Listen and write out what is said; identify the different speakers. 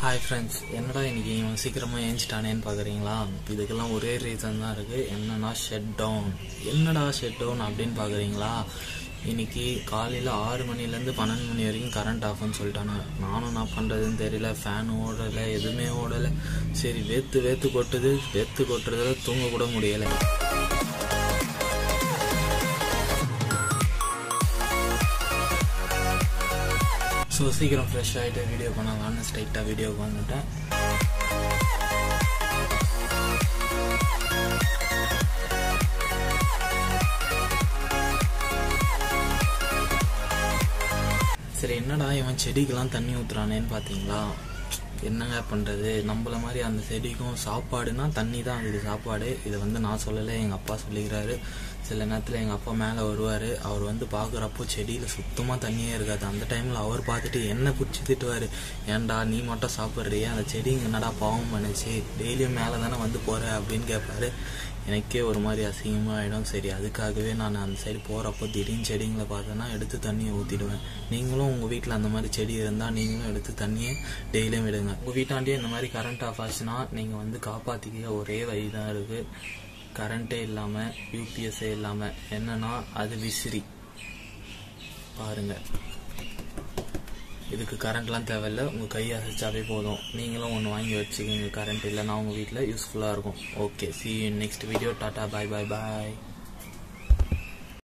Speaker 1: hi friends என்னடா இன்னைக்கு இவன் சீக்கிரமாக ஏஞ்சிட்டானேன்னு பார்க்குறீங்களா இதுக்கெல்லாம் ஒரே ரீசன் தான் இருக்குது என்னன்னா ஷட் டவுன் என்னடா ஷட் டவுன் அப்படின்னு பார்க்குறீங்களா இன்னைக்கு காலையில் ஆறு மணிலேருந்து பன்னெண்டு மணி வரைக்கும் கரண்ட் ஆஃப்னு சொல்லிட்டாங்க நானும் நான் பண்ணுறதுன்னு தெரியல ஃபேன் ஓடலை எதுவுமே ஓடலை சரி வேத்து வேத்து கொட்டுது வேத்து கொட்டுறதுல தூங்க கூட முடியலை ஸோ சீக்கிரம் ஃப்ரெஷ் ஆகிட்டு வீடியோ பண்ணலாம்னு ஸ்ட்ரைட்டாக வீடியோக்கு வந்துட்டேன் சரி என்னடா இவன் செடிக்கெல்லாம் தண்ணி ஊத்துறானேன்னு பார்த்தீங்களா என்னங்க பண்ணுறது நம்மள மாதிரி அந்த செடிக்கும் சாப்பாடுனா தண்ணி தான் அதுக்கு சாப்பாடு இதை வந்து நான் சொல்லலை எங்கள் அப்பா சொல்லிக்கிறாரு சில நேரத்தில் எங்கள் அப்பா மேலே வருவார் அவர் வந்து பார்க்குறப்போ செடியில் சுத்தமாக தண்ணியே இருக்காது அந்த டைமில் அவர் பார்த்துட்டு என்ன பிடிச்சி திட்டுவார் ஏன்டா நீ மட்டும் சாப்பிட்றியே அந்த செடி என்னடா பாவம் பண்ணுச்சு டெய்லியும் மேலே தானே வந்து போகிற அப்படின்னு கேட்பாரு எனக்கே ஒரு மாதிரி அசிங்கமாக ஆகிடும் சரி அதுக்காகவே நான் அந்த சைடு போகிறப்போ திடீர்னு செடிங்களை பார்த்தேன்னா எடுத்து தண்ணியை ஊற்றிடுவேன் நீங்களும் உங்கள் வீட்டில் அந்த மாதிரி செடி இருந்தால் நீங்களும் எடுத்து தண்ணியை டெய்லியும் விடுங்க உங்கள் வீட்டாண்டே இந்த மாதிரி கரண்ட் ஆஃப் ஆச்சுன்னா நீங்கள் வந்து காப்பாற்றிக்க ஒரே வழி தான் இருக்குது கரண்ட்டே இல்லாமல் யூபிஎஸ்ஸே இல்லாமல் என்னன்னா அது விசிறி பாருங்கள் இதுக்கு கரண்ட்லாம் தேவையில்ல உங்கள் கையை அசைச்சாவே போதும் நீங்களும் ஒன்று வாங்கி வச்சுக்கோங்க கரண்ட் இல்லைன்னா உங்கள் வீட்டில் யூஸ்ஃபுல்லாக இருக்கும் okay see next video tata bye bye பாய்